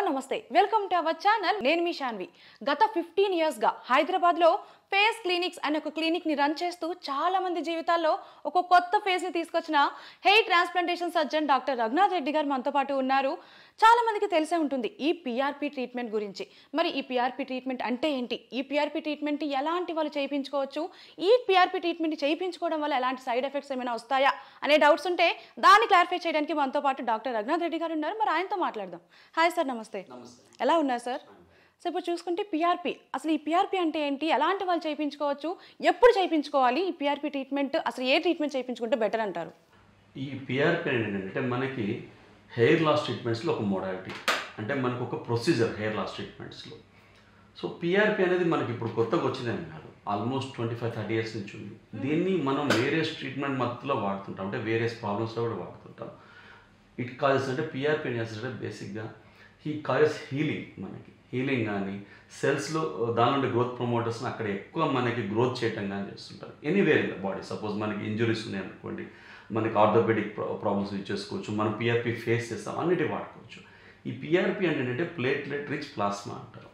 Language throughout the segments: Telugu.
సార్ నమస్తే వెల్కమ్ టు అవర్ ఛానల్ నేను మీ శాన్వి గత ఫిఫ్టీన్ ఇయర్స్గా హైదరాబాద్లో ఫేస్ క్లినిక్స్ అనే ఒక క్లినిక్ని రన్ చేస్తూ చాలా మంది జీవితాల్లో ఒక కొత్త ఫేస్ని తీసుకొచ్చిన hair transplantation surgeon doctor Raghunath Reddy garu మనతో పాటు ఉన్నారు చాలా మందికి తెలిసే ఉంటుంది ఈ పిఆర్పి ట్రీట్మెంట్ గురించి మరి ఈ పిఆర్పి ట్రీట్మెంట్ అంటే ఏంటి ఈ పిఆర్పి ట్రీట్మెంట్ ఎలాంటి వాళ్ళు చేయించుకోవచ్చు ఈ పిఆర్పి ట్రీట్మెంట్ చేయించుకోవడం వల్ల ఎలాంటి సైడ్ ఎఫెక్ట్స్ ఏమైనా వస్తాయా అనే డౌట్స్ ఉంటే దాన్ని క్లారిఫై చేయడానికి మనతో పాటు డాక్టర్ రఘునాథ్ రెడ్డి గారు ఉన్నారు మరి ఆయనతో మాట్లాడదాం హాయ్ సార్ నమస్తే ఎలా ఉన్నారు సార్ సో ఇప్పుడు చూసుకుంటే పిఆర్పి అసలు ఈ పిఆర్పి అంటే ఏంటి ఎలాంటి వాళ్ళు చేయించుకోవచ్చు ఎప్పుడు చేయించుకోవాలి ఈ పిఆర్పి ట్రీట్మెంట్ అసలు ఏ ట్రీట్మెంట్ చేయించుకుంటే బెటర్ అంటారు ఈ పిఆర్పి ఏంటంటే మనకి హెయిర్ లాస్ ట్రీట్మెంట్స్లో ఒక మోడాలిటీ అంటే మనకు ఒక ప్రొసీజర్ హెయిర్ లాస్ ట్రీట్మెంట్స్లో సో పిఆర్పి అనేది మనకి ఇప్పుడు కొత్తగా వచ్చిందని కాదు almost twenty five thirty years నుంచి ఉంది దీన్ని మనం వేరియస్ ట్రీట్మెంట్ మధ్యలో వాడుతుంటాం అంటే వేరియస్ ప్రాబ్లమ్స్లో కూడా వాడుతుంటాం ఇట్ కాజెస్ అంటే పిఆర్పి ఏం చేస్తుంటే బేసిక్గా హీ కాజెస్ హీలింగ్ మనకి హీలింగ్ కానీ సెల్స్లో దాని నుండి గ్రోత్ ప్రమోటర్స్ని అక్కడ ఎక్కువ మనకి గ్రోత్ చేయటం కానీ చేస్తుంటారు anywhere in the body suppose మనకి ఇంజురీస్ ఉన్నాయి అనుకోండి మనకి ఆర్థోపెడిక్ ప్రాబ్లమ్స్ యూజ్ చేసుకోవచ్చు మనం పిఆర్పి ఫేస్ చేస్తాం అన్నిటి వాడుకోవచ్చు ఈ పిఆర్పి అంటే ఏంటంటే ప్లేట్లెట్ రిచ్ ప్లాస్మా అంటారు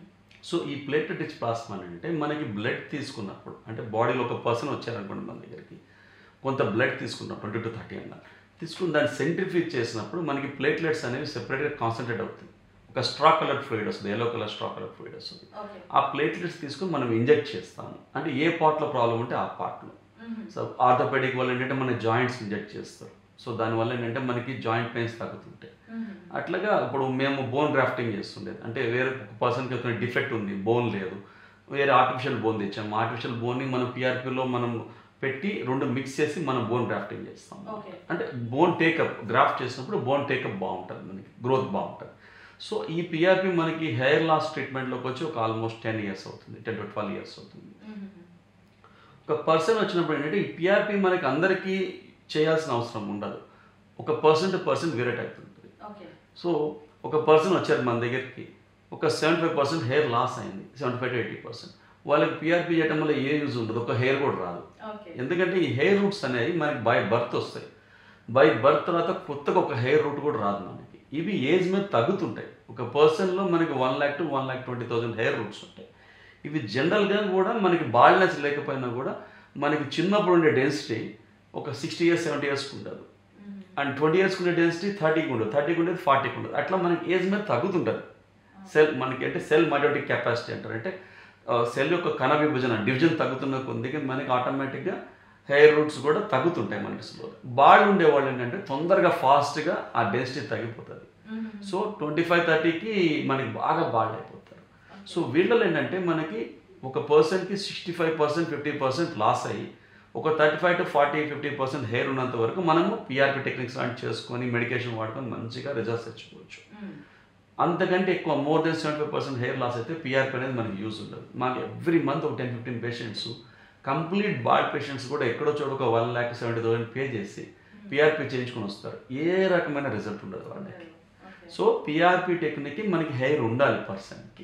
సో ఈ ప్లేట్లెట్ రిచ్ ప్లాస్మా అంటే మనకి బ్లడ్ తీసుకున్నప్పుడు అంటే బాడీలో ఒక పర్సన్ వచ్చారనుకోండి మన దగ్గరికి కొంత బ్లడ్ తీసుకున్నాం ట్వంటీ టు థర్టీ ఎంఎల్ తీసుకుని దాన్ని సెంట్రిఫ్యూజ్ చేసినప్పుడు మనకి ప్లేట్లెట్స్ అనేవి సెపరేట్గా కాన్సన్ట్రేట్ అవుతుంది ఒక స్ట్రా కలర్ ఫ్లూయిడ్ వస్తుంది yellow colour straw colour fluid వస్తుంది ఆ ప్లేట్లెట్స్ తీసుకుని మనం ఇంజెక్ట్ చేస్తాము అంటే ఏ పార్ట్లో ప్రాబ్లం ఉంటే ఆ పార్ట్లో సో ఆర్థోపెడిక్ వల్ల ఏంటంటే మన జాయింట్స్ ఇంజెక్ట్ చేస్తారు సో దానివల్ల ఏంటంటే మనకి జాయింట్ పెయిన్స్ తగ్గుతుంటాయి అట్లాగా ఇప్పుడు మేము బోన్ గ్రాఫ్టింగ్ చేస్తుండేది అంటే వేరే పర్సన్కి ఒక డిఫెక్ట్ ఉంది బోన్ లేదు వేరే ఆర్టిఫిషియల్ బోన్ తెచ్చాము ఆర్టిఫిషియల్ బోన్ని మనం పిఆర్పిలో మనం పెట్టి రెండు మిక్స్ చేసి మనం బోన్ గ్రాఫ్టింగ్ చేస్తాం అంటే బోన్ టేకప్ గ్రాఫ్ట్ చేసినప్పుడు బోన్ టేకప్ బాగుంటుంది మనకి గ్రోత్ బాగుంటుంది సో ఈ పిఆర్పి మనకి హెయిర్ లాస్ ట్రీట్మెంట్లోకి వచ్చి ఒక ఆల్మోస్ట్ టెన్ ఇయర్స్ అవుతుంది టెన్ టు ట్వెల్వ్ ఇయర్స్ అవుతుంది ఒక పర్సన్ వచ్చినప్పుడు ఏంటంటే ఈ పిఆర్పి మనకి అందరికీ చేయాల్సిన అవసరం ఉండదు ఒక పర్సన్ టు పర్సన్ వేరే టైప్ ఉంటుంది సో ఒక పర్సన్ వచ్చారు మన దగ్గరికి ఒక seventy five percent hair loss అయింది seventy five to eighty percent వాళ్ళకి పిఆర్పి చేయడం వల్ల ఏ యూజ్ ఉండదు ఒక హెయిర్ కూడా రాదు ఎందుకంటే ఈ హెయిర్ రూట్స్ అనేవి మనకి బై బర్త్ వస్తాయి బై బర్త్ తర్వాత కొత్తగా ఒక హెయిర్ రూట్ కూడా రాదు మనకి ఇవి ఏజ్ మీద తగ్గుతుంటాయి ఒక పర్సన్లో మనకి one lakh to one lakh twenty thousand hair roots ఉంటాయి ఇవి జనరల్గా కూడా మనకి బాల్నెస్ లేకపోయినా కూడా మనకి చిన్నప్పుడు ఉండే డెన్సిటీ ఒక సిక్స్టీ ఇయర్స్ సెవెంటీ ఇయర్స్కి ఉండదు అండ్ ట్వంటీ ఇయర్స్కి ఉండే డెన్సిటీ థర్టీకి ఉండదు థర్టీకి ఉండేది ఫార్టీకి ఉండదు అట్లా మనకి ఏజ్ మీద తగ్గుతుంటుంది సెల్ మనకి అంటే సెల్ మైటోటిక్ కెపాసిటీ అంటారు అంటే సెల్ యొక్క కణ విభజన డివిజన్ తగ్గుతున్న కొద్దిగా మనకి ఆటోమేటిక్గా హెయిర్ రూట్స్ కూడా తగ్గుతుంటాయి మనకి స్లో బాల్ ఉండేవాళ్ళు ఏంటంటే తొందరగా ఫాస్ట్గా ఆ డెన్సిటీ తగ్గిపోతుంది సో ట్వంటీ ఫైవ్ థర్టీకి మనకి బాగా బాల్డ్ అయిపోతారు సో వీళ్ళలో ఏంటంటే మనకి ఒక పర్సన్కి sixty five percent fifty percent loss అయ్యి ఒక thirty five to forty fifty percent hair ఉన్నంత వరకు మనము పిఆర్పి టెక్నిక్స్ లాంటి చేసుకొని మెడికేషన్ వాడుకొని మంచిగా రిజల్ట్స్ తెచ్చుకోవచ్చు అంతకంటే ఎక్కువ more than seventy five percent hair loss అయితే పిఆర్పి అనేది మనకి యూజ్ ఉండదు మాకు ఎవ్రీ మంత్ ఒక ten fifteen patients complete bald patients కూడా ఎక్కడో చోట ఒక one lakh seventy thousand pay చేసి పిఆర్పి చేయించుకొని వస్తారు ఏ రకమైన రిజల్ట్ ఉండదు వాళ్ళకి సో పిఆర్పి టెక్నిక్కి మనకి హెయిర్ ఉండాలి పర్సన్కి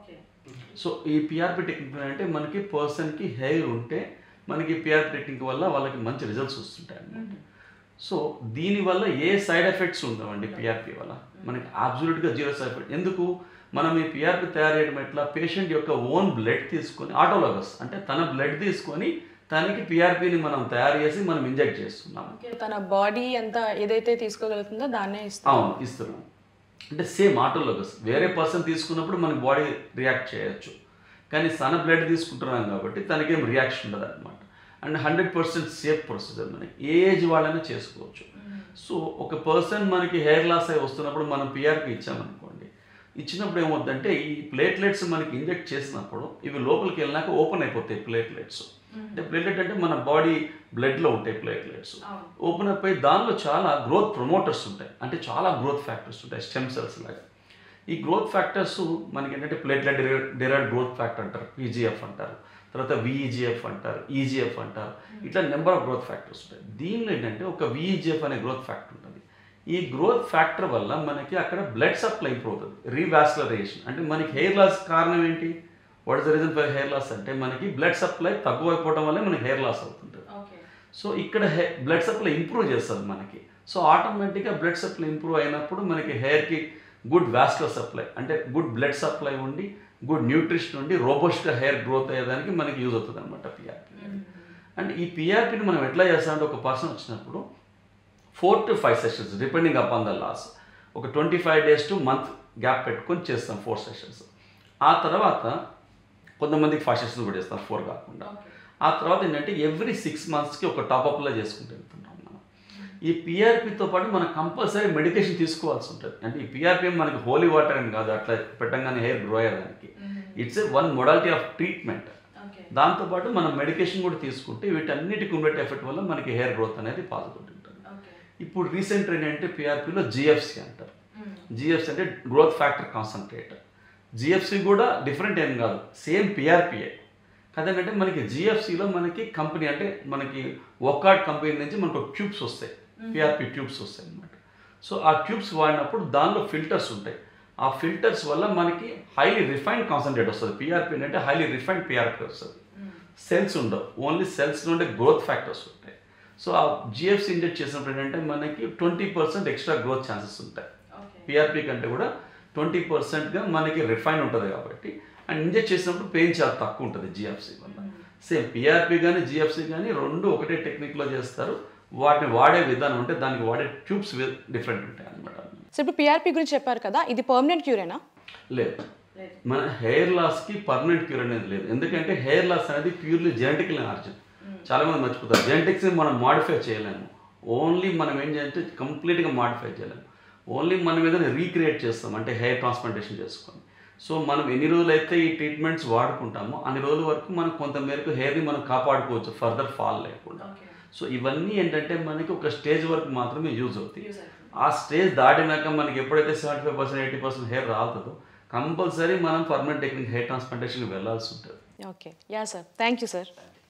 సో ఈ పిఆర్పి టెక్నిక్ అంటే మనకి పర్సన్కి హెయిర్ ఉంటే మనకి పిఆర్పి టెక్నిక్ వల్ల వాళ్ళకి మంచి రిజల్ట్స్ వస్తుంటాయి అన్నమాట సో దీనివల్ల ఏ సైడ్ ఎఫెక్ట్స్ ఉండవండి పిఆర్పి వల్ల మనకి అబ్జల్యూట్గా జీరో సైడ్ ఎఫెక్ట్ ఎందుకు మనం ఈ పిఆర్పి తయారు చేయడం ఎట్లా పేషెంట్ యొక్క ఓన్ బ్లడ్ తీసుకొని ఆటోలాగస్ అంటే తన బ్లడ్ తీసుకొని తనకి పిఆర్పిని మనం తయారు చేసి మనం ఇంజెక్ట్ చేస్తున్నాం తన బాడీ ఎంత ఏదైతే తీసుకోగలుగుతుందో దాన్నే ఇస్తాం అవును ఇస్తున్నాం అంటే సేమ్ ఆటోలోగస్ వేరే పర్సన్ తీసుకున్నప్పుడు మన బాడీ రియాక్ట్ చేయొచ్చు కానీ తన బ్లడ్ తీసుకుంటున్నాం కాబట్టి తనకేం రియాక్షన్ ఉండదు అనమాట and hundred percent safe procedure మనకి ఏ ఏజ్ వాళ్ళైనా చేసుకోవచ్చు సో ఒక పర్సన్ మనకి హెయిర్ లాస్ అయి వస్తున్నప్పుడు మనం పిఆర్పి ఇచ్చామనుకోండి ఇచ్చినప్పుడు ఏమవుతుందంటే ఈ ప్లేట్లెట్స్ మనకి ఇంజెక్ట్ చేసినప్పుడు ఇవి లోపలికి వెళ్ళినాక ఓపెన్ అయిపోతాయి ప్లేట్లెట్స్ అంటే ప్లేట్లెట్ అంటే మన బాడీ బ్లడ్లో ఉంటాయి ప్లేట్లెట్స్ ఓపెన్ అప్ అయి దానిలో చాలా గ్రోత్ ప్రమోటర్స్ ఉంటాయి అంటే చాలా గ్రోత్ ఫ్యాక్టర్స్ ఉంటాయి స్టెమ్ సెల్స్ లాగా ఈ గ్రోత్ ఫ్యాక్టర్స్ మనకి ఏంటంటే ప్లేట్లెట్ డెరైడ్ గ్రోత్ ఫ్యాక్టర్ అంటారు పీజీఎఫ్ అంటారు తర్వాత విఈజిఎఫ్ అంటారు ఈజీఎఫ్ అంటారు ఇట్లా నెంబర్ ఆఫ్ గ్రోత్ ఫ్యాక్టర్స్ ఉంటాయి దీనిలో ఏంటంటే ఒక విఈజిఎఫ్ అనే గ్రోత్ ఫ్యాక్టర్ ఉంటుంది ఈ గ్రోత్ ఫ్యాక్టర్ వల్ల మనకి అక్కడ బ్లడ్ సప్లై ఇంప్రూవ్ అవుతుంది రీవాస్లరైజేషన్ అంటే మనకి హెయిర్ లాస్ కారణం ఏంటి what is the reason for hair loss అంటే మనకి బ్లడ్ సప్లై తక్కువ అయిపోవడం వల్లే మనకి హెయిర్ లాస్ అవుతుంటుంది సో ఇక్కడ బ్లడ్ సప్లై ఇంప్రూవ్ చేస్తుంది మనకి సో ఆటోమేటిక్గా బ్లడ్ సప్లై ఇంప్రూవ్ అయినప్పుడు మనకి హెయిర్కి గుడ్ వాస్కులర్ సప్లై అంటే గుడ్ బ్లడ్ సప్లై ఉండి గుడ్ న్యూట్రిషన్ ఉండి రోబోస్ట్ హెయిర్ గ్రోత్ అయ్యేదానికి మనకి యూజ్ అవుతుంది అనమాట పిఆర్పి అండ్ ఈ పిఆర్పిని మనం ఎట్లా చేస్తామంటే ఒక పర్సన్ వచ్చినప్పుడు four to five sessions depending upon the loss ఒక twenty five days to month gap పెట్టుకొని చేస్తాం ఫోర్ సెషన్స్ ఆ తర్వాత కొంతమందికి ఫైవ్ సెషన్స్ కూడా చేస్తాం ఫోర్ కాకుండా ఆ తర్వాత ఏంటంటే ఎవ్రీ సిక్స్ మంత్స్కి ఒక టాప్అప్లో చేసుకుంటూ వెళ్తుంటాం మనం ఈ పిఆర్పితో పాటు మనం కంపల్సరీ మెడికేషన్ తీసుకోవాల్సి ఉంటుంది అంటే ఈ పిఆర్పి మనకి హోలీ వాటర్ అని కాదు అట్లా పెట్టంగానే హెయిర్ గ్రో అయ్యేదానికి it's a one modality of treatment దాంతోపాటు మనం మెడికేషన్ కూడా తీసుకుంటే వీటన్నిటి కుమిలేట్ ఎఫెక్ట్ వల్ల మనకి హెయిర్ గ్రోత్ అనేది పాజిటివ్ ఉంటుంది ఇప్పుడు రీసెంట్ ట్రెండ్ ఏంటంటే పిఆర్పిలో జిఎఫ్సి అంటారు జిఎఫ్సి అంటే గ్రోత్ ఫ్యాక్టర్ కాన్సన్ట్రేటర్ జిఎఫ్సి కూడా డిఫరెంట్ ఏం కాదు సేమ్ పిఆర్పిఏ కదేంటంటే మనకి జిఎఫ్సిలో మనకి కంపెనీ అంటే మనకి ఒక్కాడ్ కంపెనీ నుంచి మనకు ట్యూబ్స్ వస్తాయి పిఆర్పి ట్యూబ్స్ వస్తాయి అనమాట సో ఆ ట్యూబ్స్ వాడినప్పుడు దానిలో ఫిల్టర్స్ ఉంటాయి ఆ ఫిల్టర్స్ వల్ల మనకి హైలీ రిఫైన్డ్ కాన్సన్ట్రేట్ వస్తుంది పిఆర్పి అంటే హైలీ రిఫైన్డ్ పిఆర్పి వస్తుంది సెల్స్ ఉండవు ఓన్లీ సెల్స్ నుండి గ్రోత్ ఫ్యాక్టర్స్ ఉంటాయి సో ఆ జిఎఫ్సి ఇంజెక్ట్ చేసినప్పుడు ఏంటంటే మనకి twenty percent extra growth chances ఉంటాయి పిఆర్పి కంటే కూడా ట్వంటీ పర్సెంట్గా మనకి రిఫైన్ ఉంటుంది కాబట్టి అండ్ ఇంజెక్ట్ చేసినప్పుడు పెయిన్ చాలా తక్కువ ఉంటుంది జిఎఫ్సి వల్ల సేమ్ పిఆర్పి కానీ జిఎఫ్సి కానీ రెండు ఒకటే టెక్నిక్లో చేస్తారు వాటిని వాడే విధానం అంటే దానికి వాడే ట్యూబ్స్ డిఫరెంట్ ఉంటాయి అనమాట సో ఇప్పుడు పిఆర్పి గురించి చెప్పారు కదా ఇది పర్మనెంట్ క్యూరేనా లేదు మన హెయిర్ లాస్కి పర్మనెంట్ క్యూర్ అనేది లేదు ఎందుకంటే హెయిర్ లాస్ అనేది ప్యూర్లీ జెనెటికల్ ఆర్జన్ చాలా మంది మర్చిపోతారు జెనెటిక్స్ని మనం మాడిఫై చేయలేము ఓన్లీ మనం ఏం చేయాలంటే కంప్లీట్గా మాడిఫై చేయలేము ఓన్లీ మనం ఏదైనా రీక్రియేట్ చేస్తాం అంటే హెయిర్ ట్రాన్స్ప్లాంటేషన్ చేసుకొని సో మనం ఎన్ని రోజులు అయితే ఈ ట్రీట్మెంట్స్ వాడుకుంటామో అన్ని రోజుల వరకు మనం కొంత మేరకు హెయిర్ని మనం కాపాడుకోవచ్చు ఫర్దర్ ఫాల్ లేకుండా సో ఇవన్నీ ఏంటంటే మనకి ఒక స్టేజ్ వరకు మాత్రమే యూజ్ అవుతాయి ఆ స్టేజ్ దాటినాక మనకి ఎప్పుడైతే seventy five percent eighty percent hair రాలుతుందో కంపల్సరీ మనం పర్మనెంట్ టెక్నిక్ హెయిర్ ట్రాన్స్ప్లాంటేషన్కి వెళ్ళాల్సి ఉంటుంది okay yeah sir thank you sir